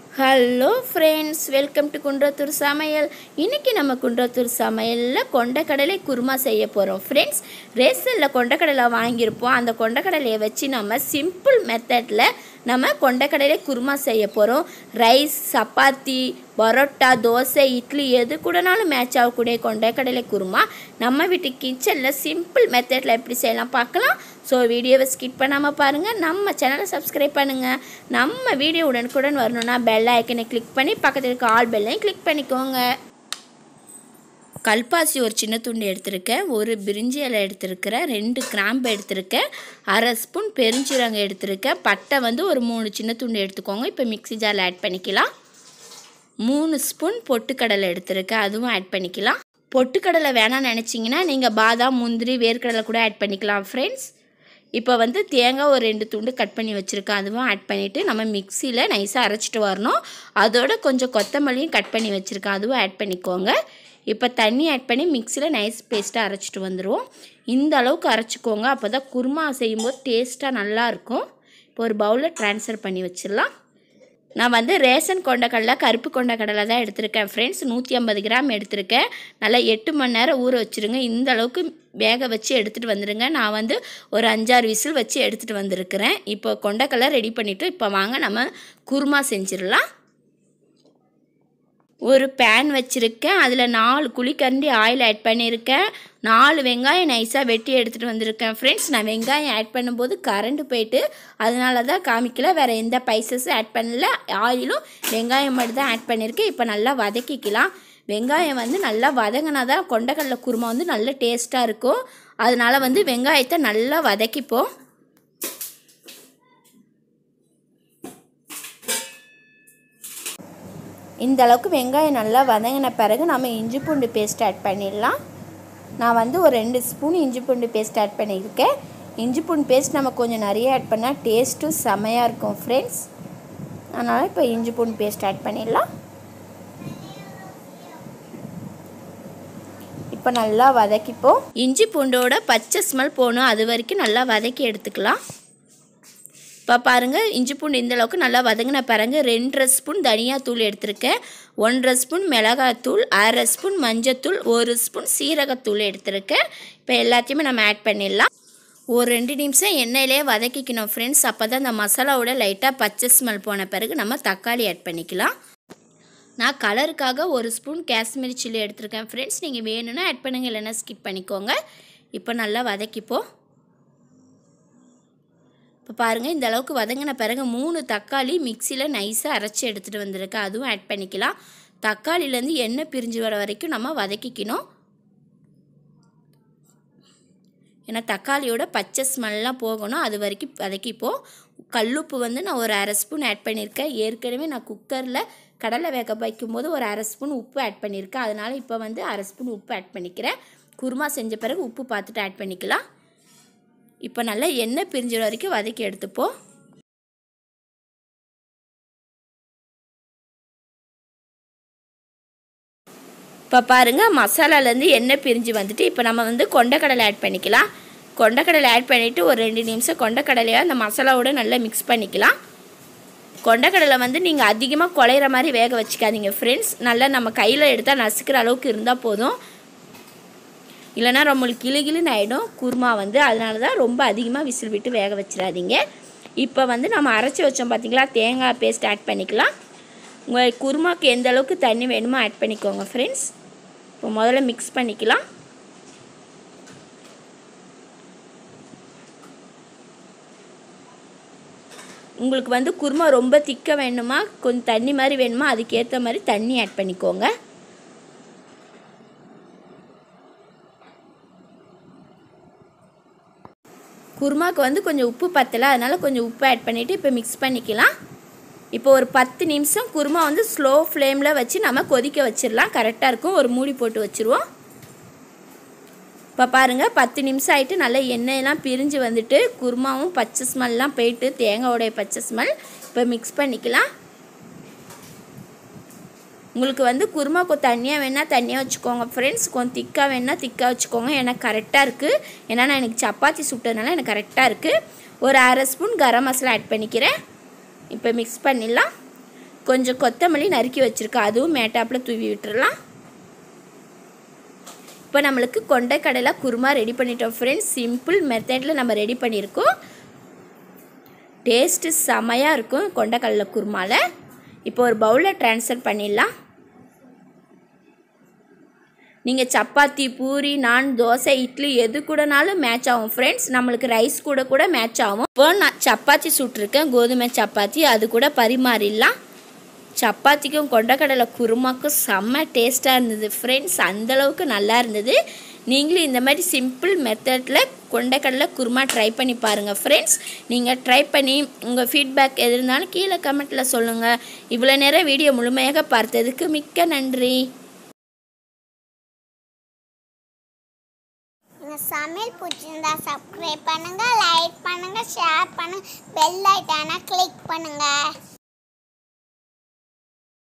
hello friends welcome to Kundrathur சமையல் இன்றைக்கி நம்ம குன்றத்தூர் சமையலில் கொண்டக்கடலை குருமா செய்ய போகிறோம் ஃப்ரெண்ட்ஸ் ரேசனில் கொண்டக்கடலை வாங்கியிருப்போம் அந்த கொண்டக்கடலையை வச்சு நம்ம சிம்பிள் மெத்தடில் நம்ம கொண்டக்கடலை குருமா செய்ய போகிறோம் ரைஸ் சப்பாத்தி பரோட்டா தோசை இட்லி எது கூடனாலும் மேட்ச் ஆகக்கூடிய கொண்டக்கடலை குருமா நம்ம வீட்டு கிச்சனில் சிம்பிள் மெத்தடில் எப்படி செய்யலாம் பார்க்கலாம் ஸோ வீடியோவை ஸ்கிப் பண்ணாமல் பாருங்கள் நம்ம சேனலை சப்ஸ்கிரைப் பண்ணுங்கள் நம்ம வீடியோ உடனுக்குடன் வரணும்னா பெல் ஐக்கனை கிளிக் பண்ணி பக்கத்தில் இருக்க ஆல் பெல்லையும் கிளிக் பண்ணிக்கோங்க கல்பாசி ஒரு சின்ன துண்டு எடுத்திருக்கேன் ஒரு பிரிஞ்சி இலை எடுத்திருக்கிறேன் ரெண்டு கிராம்பு எடுத்திருக்கேன் அரை ஸ்பூன் பெருஞ்சீரகம் எடுத்திருக்கேன் பட்டை வந்து ஒரு மூணு சின்ன துண்டு எடுத்துக்கோங்க இப்போ மிக்ஸி ஜாரில் ஆட் பண்ணிக்கலாம் மூணு ஸ்பூன் பொட்டுக்கடலை எடுத்திருக்கேன் அதுவும் ஆட் பண்ணிக்கலாம் பொட்டுக்கடலை வேணாம்னு நினச்சிங்கன்னா நீங்கள் பாதாம் முந்திரி வேர்க்கடலை கூட ஆட் பண்ணிக்கலாம் ஃப்ரெண்ட்ஸ் இப்போ வந்து தேங்காய் ஒரு ரெண்டு துண்டு கட் பண்ணி வச்சுருக்கேன் அதுவும் ஆட் பண்ணிவிட்டு நம்ம மிக்சியில் நைஸாக அரைச்சிட்டு வரணும் அதோட கொஞ்சம் கொத்தமல்லியும் கட் பண்ணி வச்சுருக்கேன் அதுவும் ஆட் பண்ணிக்கோங்க இப்போ தண்ணி ஆட் பண்ணி மிக்சியில் நைஸ் பேஸ்ட்டாக அரைச்சிட்டு வந்துடுவோம் இந்த அளவுக்கு அரைச்சிக்கோங்க அப்போ தான் குருமா செய்யும்போது டேஸ்ட்டாக நல்லாயிருக்கும் இப்போ ஒரு பவுலில் ட்ரான்ஸ்ஃபர் பண்ணி வச்சிடலாம் நான் வந்து ரேஷன் கொண்டக்கடலை கருப்பு கொண்டக்கடலை தான் எடுத்திருக்கேன் ஃப்ரெண்ட்ஸ் நூற்றி ஐம்பது கிராம் எடுத்திருக்கேன் நல்லா எட்டு மணி நேரம் ஊற வச்சுருங்க இந்த அளவுக்கு வேக வச்சு எடுத்துகிட்டு வந்துடுங்க நான் வந்து ஒரு அஞ்சாறு விசில் வச்சு எடுத்துகிட்டு வந்திருக்கிறேன் இப்போ கொண்டக்கடலை ரெடி பண்ணிவிட்டு இப்போ வாங்க நம்ம குருமா செஞ்சிடலாம் ஒரு பேன் வச்சுருக்கேன் அதில் நாலு குழிக்கரண்டி ஆயில் ஆட் பண்ணியிருக்கேன் நாலு வெங்காயம் நைஸாக வெட்டி எடுத்துகிட்டு வந்திருக்கேன் ஃப்ரெண்ட்ஸ் நான் வெங்காயம் ஆட் பண்ணும்போது கரண்ட் போயிட்டு அதனால தான் காமிக்கல வேறு எந்த பைசஸும் ஆட் பண்ணல ஆயிலும் வெங்காயம் மட்டும் தான் ஆட் பண்ணியிருக்கேன் இப்போ நல்லா வதக்கிக்கலாம் வெங்காயம் வந்து நல்லா வதங்கினா தான் கொண்டக்கடலை குருமா வந்து நல்ல டேஸ்ட்டாக இருக்கும் அதனால் வந்து வெங்காயத்தை நல்லா வதக்கிப்போம் இந்த அளவுக்கு வெங்காயம் நல்லா வதங்கின பிறகு நம்ம இஞ்சி பூண்டு பேஸ்ட் ஆட் பண்ணிடலாம் நான் வந்து ஒரு ரெண்டு ஸ்பூன் இஞ்சி பூண்டு பேஸ்ட் ஆட் பண்ணியிருக்கேன் இஞ்சி பூண்டு பேஸ்ட் நம்ம கொஞ்சம் நிறைய ஆட் பண்ணால் டேஸ்ட்டும் செமையாக இருக்கும் ஃப்ரெண்ட்ஸ் அதனால் இப்போ இஞ்சி பூண்டு பேஸ்ட் ஆட் பண்ணிடலாம் இப்போ நல்லா வதக்கிப்போம் இஞ்சி பூண்டோட பச்சை ஸ்மெல் போகணும் அது வரைக்கும் நல்லா வதக்கி எடுத்துக்கலாம் இப்போ பாருங்கள் இஞ்சி பூண்டு இந்த அளவுக்கு நல்லா வதங்கின பிறகு ரெண்டரை ஸ்பூன் தனியாத்தூள் எடுத்திருக்கேன் ஒன்றரை ஸ்பூன் மிளகாத்தூள் அரை ஸ்பூன் மஞ்சத்தூள் ஒரு ஸ்பூன் சீரகத்தூள் எடுத்திருக்கேன் இப்போ எல்லாத்தையுமே நம்ம ஆட் பண்ணிடலாம் ஒரு ரெண்டு நிமிஷம் எண்ணெயிலே வதக்கிக்கணும் ஃப்ரெண்ட்ஸ் அப்போ தான் அந்த மசாலாவோட லைட்டாக பச்சை ஸ்மெல் போன பிறகு நம்ம தக்காளி ஆட் பண்ணிக்கலாம் நான் கலருக்காக ஒரு ஸ்பூன் காஷ்மீரி சில்லி எடுத்திருக்கேன் ஃப்ரெண்ட்ஸ் நீங்கள் வேணும்னா ஆட் பண்ணுங்கள் இல்லைன்னா ஸ்கிப் பண்ணிக்கோங்க இப்போ நல்லா வதக்கிப்போம் இப்போ பாருங்கள் இந்த அளவுக்கு வதங்கின பிறகு மூணு தக்காளி மிக்சியில் நைஸாக அரைச்சி எடுத்துகிட்டு வந்திருக்கேன் அதுவும் ஆட் பண்ணிக்கலாம் தக்காளிலேருந்து எண்ணெய் பிரிஞ்சு வர வரைக்கும் நம்ம வதக்கிக்கணும் ஏன்னா தக்காளியோட பச்சை ஸ்மெல்லாம் போகணும் அது வரைக்கும் வதக்கிப்போம் கல்லுப்பு வந்து நான் ஒரு அரை ஸ்பூன் ஆட் பண்ணியிருக்கேன் ஏற்கனவே நான் குக்கரில் கடலை வேக வைக்கும்போது ஒரு அரை ஸ்பூன் உப்பு ஆட் பண்ணியிருக்கேன் அதனால் இப்போ வந்து அரை ஸ்பூன் உப்பு ஆட் பண்ணிக்கிறேன் குருமா செஞ்ச பிறகு உப்பு பார்த்துட்டு ஆட் பண்ணிக்கலாம் இப்போ நல்லா எண்ணெய் பிரிஞ்ச வரைக்கும் வதக்கி எடுத்துப்போம் இப்போ பாருங்கள் மசாலாலேருந்து எண்ணெய் பிரிஞ்சு வந்துட்டு இப்போ நம்ம வந்து கொண்டக்கடலை ஆட் பண்ணிக்கலாம் கொண்டக்கடலை ஆட் பண்ணிவிட்டு ஒரு ரெண்டு நிமிஷம் கொண்டக்கடலையாக அந்த மசாலாவோட நல்லா மிக்ஸ் பண்ணிக்கலாம் கொண்டக்கடலை வந்து நீங்கள் அதிகமாக குழையிற மாதிரி வேக வச்சுக்காதீங்க ஃப்ரெண்ட்ஸ் நல்லா நம்ம கையில் எடுத்தால் நசுக்கிற அளவுக்கு இருந்தால் போதும் இல்லைனா நம்மளுக்கு கிளி கிளின்னு ஆகிடும் குருமா வந்து அதனால தான் ரொம்ப அதிகமாக விசில் விட்டு வேக வச்சிடாதீங்க இப்போ வந்து நம்ம அரைச்சி வச்சோம் பார்த்தீங்களா தேங்காய் பேஸ்ட் ஆட் பண்ணிக்கலாம் உங்கள் குருமாக்கு எந்த அளவுக்கு தண்ணி வேணுமோ ஆட் பண்ணிக்கோங்க ஃப்ரெண்ட்ஸ் இப்போ முதல்ல மிக்ஸ் பண்ணிக்கலாம் உங்களுக்கு வந்து குருமா ரொம்ப திக்க வேணுமா கொஞ்சம் தண்ணி மாதிரி வேணுமா அதுக்கேற்ற மாதிரி தண்ணி ஆட் பண்ணிக்கோங்க குருமாவுக்கு வந்து கொஞ்சம் உப்பு பத்தலை அதனால் கொஞ்சம் உப்பு ஆட் பண்ணிவிட்டு இப்போ மிக்ஸ் பண்ணிக்கலாம் இப்போ ஒரு பத்து நிமிஷம் குருமா வந்து ஸ்லோ ஃப்ளேமில் வச்சு நம்ம கொதிக்க வச்சிடலாம் கரெக்டாக இருக்கும் ஒரு மூடி போட்டு வச்சுருவோம் இப்போ பாருங்கள் பத்து நிமிஷம் ஆகிட்டு நல்லா எண்ணெயெல்லாம் பிரிஞ்சு வந்துட்டு குருமாவும் பச்சை ஸ்மெல்லாம் போயிட்டு தேங்காயோடைய பச்சை ஸ்மெல் இப்போ மிக்ஸ் பண்ணிக்கலாம் உங்களுக்கு வந்து குருமா கொஞ்சம் தண்ணியாக வேணால் தண்ணியாக வச்சுக்கோங்க ஃப்ரெண்ட்ஸ் கொஞ்சம் திக்காக வேணால் திக்காக வச்சுக்கோங்க எனக்கு கரெக்டாக இருக்குது ஏன்னா நான் எனக்கு சப்பாத்தி சுட்டதுனால எனக்கு கரெக்டாக இருக்குது ஒரு அரை ஸ்பூன் கரம் மசாலா ஆட் பண்ணிக்கிறேன் இப்போ மிக்ஸ் பண்ணிடலாம் கொஞ்சம் கொத்தமல்லி நறுக்கி வச்சுருக்கேன் அதுவும் மேட்டாப்பில் தூவி விட்டுறலாம் இப்போ நம்மளுக்கு கொண்டைக்கடலை குருமா ரெடி பண்ணிட்டோம் ஃப்ரெண்ட்ஸ் சிம்பிள் மெத்தடில் நம்ம ரெடி பண்ணியிருக்கோம் டேஸ்ட்டு செமையாக இருக்கும் கொண்டைக்கடலை குருமாவில் இப்போ ஒரு பவுலில் ட்ரான்ஸ்ஃபர் பண்ணிடலாம் நீங்கள் சப்பாத்தி பூரி நான் தோசை இட்லி எது கூடனாலும் மேட்ச் ஆகும் ஃப்ரெண்ட்ஸ் நம்மளுக்கு ரைஸ் கூட கூட மேட்ச் ஆகும் இப்போ நான் சப்பாத்தி சுட்டிருக்கேன் கோதுமை சப்பாத்தி அது கூட பரிமாறிடலாம் சப்பாத்திக்கும் கொண்டக்கடலை குருமாக்கும் செம்ம டேஸ்ட்டாக இருந்தது ஃப்ரெண்ட்ஸ் அந்தளவுக்கு நல்லா இருந்தது நீங்களும் இந்த மாதிரி சிம்பிள் மெத்தடில் கொண்டக்கடலை குருமா ட்ரை பண்ணி பாருங்கள் ஃப்ரெண்ட்ஸ் நீங்கள் ட்ரை பண்ணி உங்கள் ஃபீட்பேக் எது இருந்தாலும் கீழே கமெண்ட்டில் சொல்லுங்கள் இவ்வளோ நேரம் வீடியோ முழுமையாக பார்த்ததுக்கு மிக்க நன்றி எங்கள் சமையல் பிடிச்சிருந்தா சப்ஸ்கிரைப் பண்ணுங்கள் லைக் பண்ணுங்கள் ஷேர் பண்ணுங்கள் பெல் ஐட்டானை கிளிக் பண்ணுங்கள்